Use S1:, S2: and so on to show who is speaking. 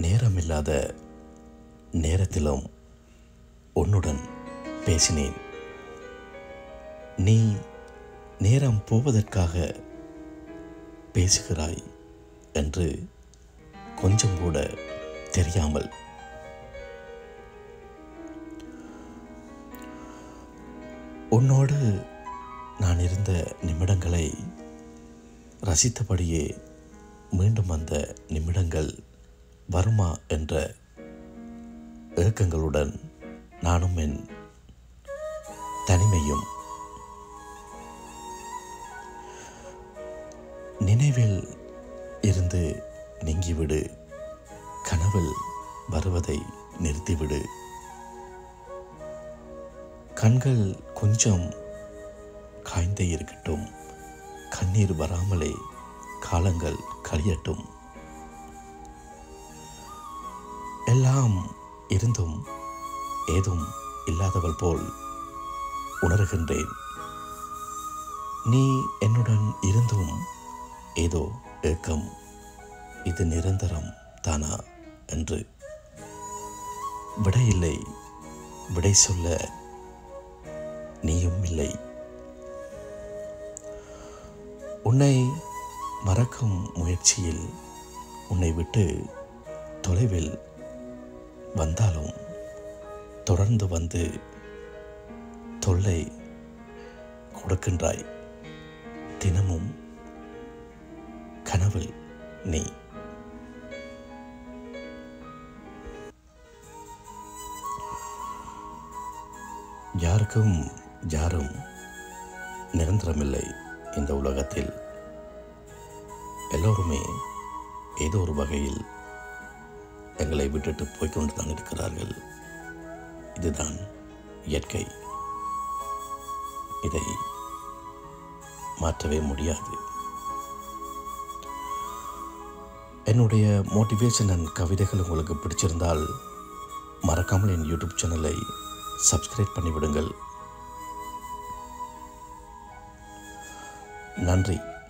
S1: நேரமில்லாத நேரத்திலும் உன்னுடன் பேசினேன் நீ நேரம் போவதற்காக பேசுகிறாய் என்று கொஞ்சம் கூட தெரியாமல் உன்னோடு நான் இருந்த நிமிடங்களை ரசித்தபடியே மீண்டும் அந்த நிமிடங்கள் வருமா என்ற ஏக்கங்களுடன் நானும் என் தனிமையும் நினைவில் இருந்து நீங்கிவிடு கனவில் வருவதை நிறுத்திவிடு கண்கள் கொஞ்சம் காய்ந்தே இருக்கட்டும் கண்ணீர் வராமலே காலங்கள் கழியட்டும் எல்லாம் இருந்தும் ஏதும் இல்லாதவள் போல் உணர்கின்றேன் நீ என்னுடன் இருந்தும் ஏதோ ஏக்கம் இது நிரந்தரம் தானா என்று விடையில்லை விடை சொல்ல நீயும் இல்லை உன்னை மறக்கும் முயற்சியில் உன்னை விட்டு தொலைவில் வந்தாலும் தொடர்ந்து வந்து தொல்லை கொடுக்கின்றாய் தினமும் கனவில் நீ யாருக்கும் யாரும் நிரந்தரமில்லை இந்த உலகத்தில் எல்லோருமே ஏதோ ஒரு வகையில் எங்களை விட்டுட்டு போய்க்கொண்டு தான் இருக்கிறார்கள் இதுதான் இயற்கை இதை மாற்றவே முடியாது என்னுடைய மோட்டிவேஷன் அண்ட் கவிதைகள் உங்களுக்கு பிடிச்சிருந்தால் மறக்காமல் என் யூடியூப் சேனலை சப்ஸ்கிரைப் பண்ணிவிடுங்கள் நன்றி